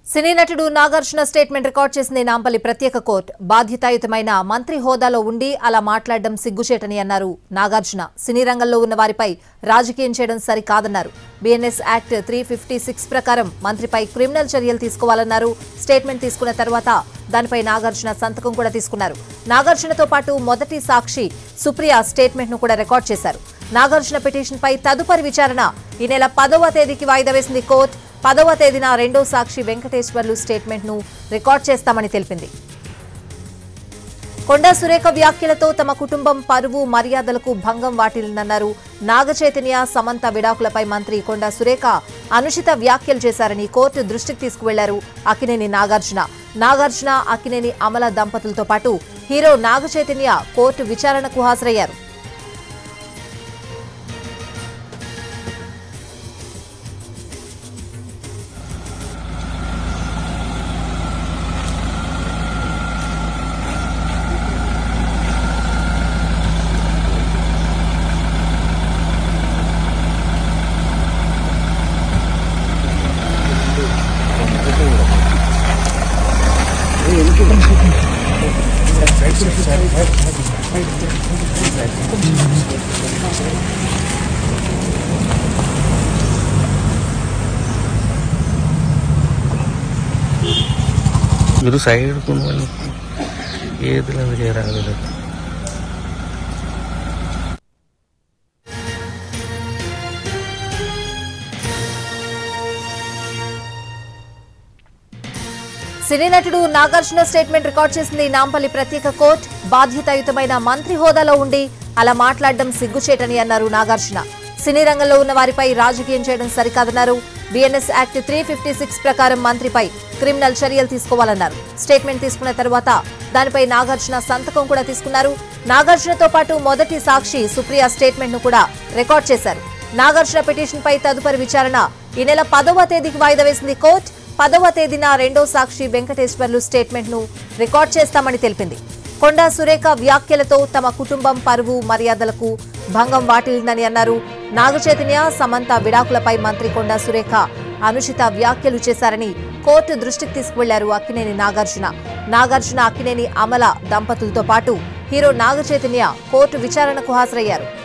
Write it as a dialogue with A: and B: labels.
A: సినీ నటుడు Nagarjuna statement record చేసింది నాంపల్లి ప్రత్యేక కోర్టు బాధ్యతాయుతమైన మంత్రి హోదాలో ఉండి అలా మాట్లాడడం సిగ్గుచేటని అన్నారు నాగార్జున సినీ రంగంలో ఉన్న వారిపై రాజకీయం చేయడం సరికాదన్నారు BNS act three fifty six ప్రకారం మంత్రిపై క్రిమినల్ చర్యలు తీసుకోవాలన్నారు స్టేట్మెంట్ తీసుకున్న తర్వాత దానిపై నాగార్జున సంతకం కూడా తీసుకున్నారు నాగార్జునతో పాటు మొదటి సాక్షి సుప్రియ స్టేట్మెంట్ ను కూడా రికార్డ్ చేశారు నాగార్జున పిటిషన్ పై తదుపరి విచారణ ఈ నెల పదవ తేదీకి వాయిదా వేసింది కోర్టు పదవ తేదీన రెండో సాక్షి వెంకటేశ్వర్లు స్టేట్మెంట్ ను రికార్డ్ చేస్తామని తెలిపింది కొండా సురేఖ వ్యాఖ్యలతో తమ కుటుంబం పరువు మర్యాదలకు భంగం వాటిల్లిందన్నారు నాగచైతన్య సమంత విడాకులపై మంత్రి కొండా సురేఖ అనుచిత వ్యాఖ్యలు చేశారని కోర్టు దృష్టికి తీసుకువెళ్లారు అక్కినేని నాగార్జున నాగార్జున అక్కినేని అమల దంపతులతో పాటు హీరో నాగచైతన్య కోర్టు విచారణకు హాజరయ్యారు
B: మీరు సైడ్ కొనుగోలు ఏది లేదు చేయరాగలేదు
A: సినీ నటుడు నాగార్జున స్టేట్మెంట్ రికార్డ్ చేసింది నాంపల్లి ప్రత్యేక కోర్టు బాధ్యతాయుతమైన మంత్రి హోదాలో ఉండి అలా మాట్లాడడం సిగ్గుచేటని అన్నారు నాగార్జున సినీ రంగంలో ఉన్న వారిపై రాజకీయం చేయడం సరికాదన్నారు BNS act three fifty six ప్రకారం మంత్రిపై క్రిమినల్ చర్యలు తీసుకోవాలన్నారు స్టేట్మెంట్ తీసుకున్న తర్వాత దానిపై నాగార్జున సంతకం కూడా తీసుకున్నారు నాగార్జునతో పాటు మొదటి సాక్షి సుప్రియ స్టేట్మెంట్ ను కూడా రికార్డ్ చేశారు నాగార్జున పిటిషన్ పై తదుపరి విచారణ ఈ నెల పదవ తేదీకి వాయిదా వేసింది కోర్టు పదవ తేదీన రెండో సాక్షి వెంకటేశ్వర్లు స్టేట్మెంట్ ను రికార్డ్ చేస్తామని తెలిపింది కొండా సురేఖ వ్యాఖ్యలతో తమ కుటుంబం పరువు మర్యాదలకు భంగం వాటిల్లిందని అన్నారు నాగచైతన్య సమంత విడాకులపై మంత్రి కొండా సురేఖ అనుచిత వ్యాఖ్యలు చేశారని కోర్టు దృష్టికి తీసుకువెళ్లారు అక్కినేని నాగార్జున నాగార్జున అక్కినేని అమల దంపతులతో పాటు హీరో నాగచైతన్య కోర్టు విచారణకు హాజరయ్యారు